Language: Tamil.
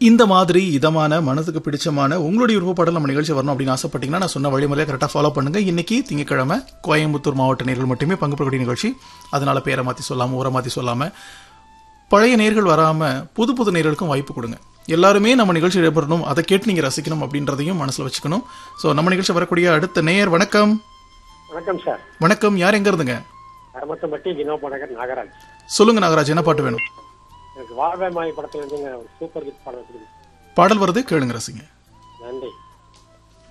இந்த மாதிரி இதமான மனதுக்கு பிடிச்சமான உங்களுடைய விருப்பப்பாடல் நம்ம நிகழ்ச்சி வரணும் அப்படின்னு ஆசைப்பட்டீங்கன்னா நான் சொன்ன வழிமுறையை கரெக்டாக ஃபாலோ பண்ணுங்க இன்னைக்கு திங்கக்கிழமை கோயம்புத்தூர் மாவட்ட நேர்கள் மட்டுமே பங்கு பெறக்கூடிய நிகழ்ச்சி அதனால பேரை மாற்றி சொல்லாம ஊரை மாற்றி சொல்லாம பழைய நேர்கள் வராம புது புது நேர்களுக்கும் வாய்ப்பு கொடுங்க எல்லாருமே நம்ம நிகழ்ச்சி இடம்பெறணும் அதை கேட்டு நீங்க ரசிக்கணும் அப்படின்றதையும் மனசுல வச்சுக்கணும் ஸோ நம்ம நிகழ்ச்சி வரக்கூடிய அடுத்த நேயர் வணக்கம் வணக்கம் சார் வணக்கம் யார் எங்க இருந்துங்க அரமத்தம்பட்டி வினோப நகர் நாகராஜ் சொல்லுங்க நாகராஜ் என்ன பாட்டு வேணும் எனக்கு வாழ்வே மாய் படத்துல இருந்துங்க ஒரு சூப்பர் ஹிட் படம் கொடுங்க பாடல் வருது கேளுங்க ரசிங்க நன்றி